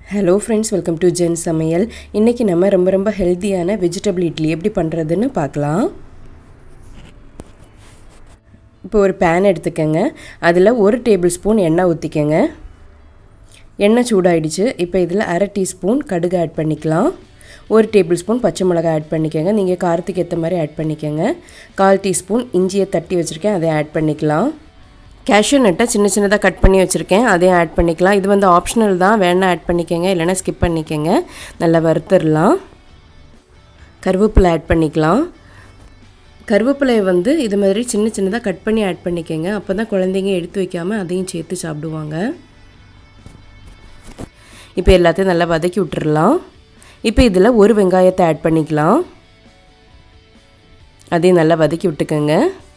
hello friends welcome to Zen சமையல் இன்றைக்கி நம்ம ரொம்ப ரொம்ப ஹெல்த்தியான வெஜிடபிள் இட்லி எப்படி பண்ணுறதுன்னு பார்க்கலாம் இப்போ ஒரு பேன் எடுத்துக்கோங்க அதில் ஒரு டேபிள் ஸ்பூன் எண்ணெய் ஊற்றிக்கங்க எண்ணெய் சூடாயிடுச்சு இப்போ இதில் அரை டீஸ்பூன் கடுகு ஆட் பண்ணிக்கலாம் ஒரு டேபிள் ஸ்பூன் பச்சை மிளகாய் ஆட் பண்ணிக்கோங்க நீங்கள் காரத்துக்கு ஏற்ற மாதிரி ஆட் பண்ணிக்கோங்க கால் டீஸ்பூன் இஞ்சியை தட்டி வச்சுருக்கேன் அதை ஆட் பண்ணிக்கலாம் கேஷ்யூ நட்டை சின்ன சின்னதாக கட் பண்ணி வச்சுருக்கேன் அதையும் ஆட் பண்ணிக்கலாம் இது வந்து ஆப்ஷனல் தான் வேணால் ஆட் பண்ணிக்கோங்க இல்லைனா ஸ்கிப் பண்ணிக்கோங்க நல்லா வறுத்துடலாம் கருவேப்பிலை ஆட் பண்ணிக்கலாம் கருவேப்பிலையை வந்து இது மாதிரி சின்ன சின்னதாக கட் பண்ணி ஆட் பண்ணிக்கோங்க அப்போ தான் குழந்தைங்க எடுத்து வைக்காமல் அதையும் சேர்த்து சாப்பிடுவாங்க இப்போ எல்லாத்தையும் நல்லா வதக்கி விட்டுறலாம் இப்போ இதில் ஒரு வெங்காயத்தை ஆட் பண்ணிக்கலாம் அதையும் நல்லா வதக்கி விட்டுக்கோங்க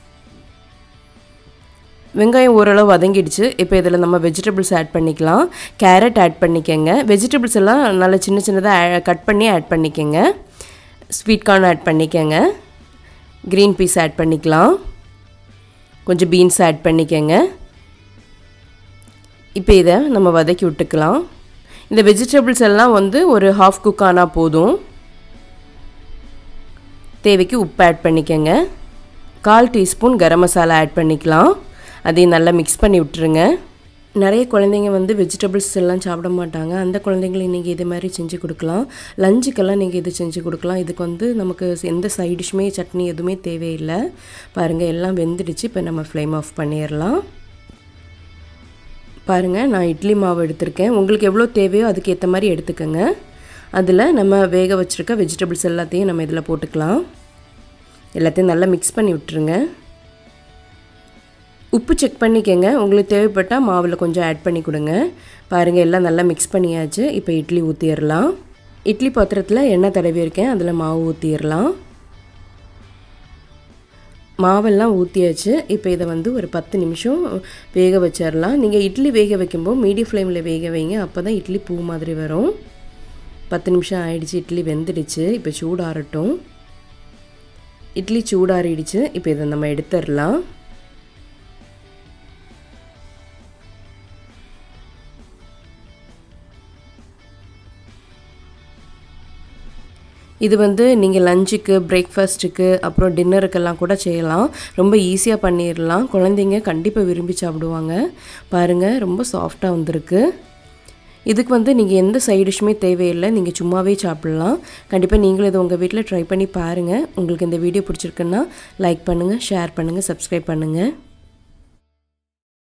வெங்காயம் ஓரளவு வதங்கிடுச்சு இப்போ இதில் நம்ம வெஜிடபிள்ஸ் ஆட் பண்ணிக்கலாம் கேரட் ஆட் பண்ணிக்கோங்க வெஜிடபிள்ஸ் எல்லாம் நல்லா சின்ன சின்னதாக கட் பண்ணி ஆட் பண்ணிக்கோங்க ஸ்வீட் கார்ன் ஆட் பண்ணிக்கோங்க க்ரீன் பீஸ் ஆட் பண்ணிக்கலாம் கொஞ்சம் பீன்ஸ் ஆட் பண்ணிக்கோங்க இப்போ இதை நம்ம வதக்கி விட்டுக்கலாம் இந்த வெஜிடபிள்ஸ் எல்லாம் வந்து ஒரு ஹாஃப் குக் ஆனால் போதும் தேவைக்கு உப்பு ஆட் பண்ணிக்கோங்க கால் டீஸ்பூன் கரம் மசாலா ஆட் பண்ணிக்கலாம் அதையும் நல்லா மிக்ஸ் பண்ணி விட்டுருங்க நிறைய குழந்தைங்க வந்து வெஜிடபிள்ஸ் எல்லாம் சாப்பிட மாட்டாங்க அந்த குழந்தைங்களுக்கு நீங்கள் இது மாதிரி செஞ்சு கொடுக்கலாம் லஞ்சுக்கெல்லாம் நீங்கள் இது செஞ்சு கொடுக்கலாம் இதுக்கு வந்து நமக்கு எந்த சைடிஷ்மே சட்னி எதுவுமே தேவையில்லை பாருங்கள் எல்லாம் வெந்துடுச்சு இப்போ நம்ம ஃப்ளேம் ஆஃப் பண்ணிடலாம் பாருங்கள் நான் இட்லி மாவு எடுத்திருக்கேன் உங்களுக்கு எவ்வளோ தேவையோ அதுக்கு ஏற்ற மாதிரி எடுத்துக்கோங்க அதில் நம்ம வேக வச்சுருக்க வெஜிடபிள்ஸ் எல்லாத்தையும் நம்ம இதில் போட்டுக்கலாம் எல்லாத்தையும் நல்லா மிக்ஸ் பண்ணி விட்டுருங்க உப்பு செக் பண்ணிக்கங்க உங்களுக்கு தேவைப்பட்டால் மாவில் கொஞ்சம் ஆட் பண்ணி கொடுங்க பாருங்கள் எல்லாம் நல்லா மிக்ஸ் பண்ணியாச்சு இப்போ இட்லி ஊற்றிடலாம் இட்லி பாத்திரத்தில் எண்ணெய் தடவி இருக்கேன் அதில் மாவு ஊற்றிடலாம் மாவெல்லாம் ஊற்றியாச்சு இப்போ இதை வந்து ஒரு பத்து நிமிஷம் வேக வச்சிடலாம் நீங்கள் இட்லி வேக வைக்கும்போது மீடியம் ஃப்ளேமில் வேக வைங்க அப்போ தான் இட்லி பூ மாதிரி வரும் பத்து நிமிஷம் ஆயிடுச்சு இட்லி வெந்துடுச்சு இப்போ சூடாறட்டும் இட்லி சூடாறிடுச்சு இப்போ இதை நம்ம எடுத்துடலாம் இது வந்து நீங்கள் லஞ்சுக்கு பிரேக்ஃபாஸ்ட்டுக்கு அப்புறம் டின்னருக்கெல்லாம் கூட செய்யலாம் ரொம்ப ஈஸியாக பண்ணிடலாம் குழந்தைங்க கண்டிப்பாக விரும்பி சாப்பிடுவாங்க பாருங்கள் ரொம்ப சாஃப்டாக வந்திருக்கு இதுக்கு வந்து நீங்கள் எந்த சைடிஷுமே தேவையில்லை நீங்கள் சும்மாவே சாப்பிட்லாம் கண்டிப்பாக நீங்களும் இதை உங்கள் வீட்டில் ட்ரை பண்ணி பாருங்கள் உங்களுக்கு இந்த வீடியோ பிடிச்சிருக்குன்னா லைக் பண்ணுங்கள் ஷேர் பண்ணுங்கள் சப்ஸ்கிரைப் பண்ணுங்கள்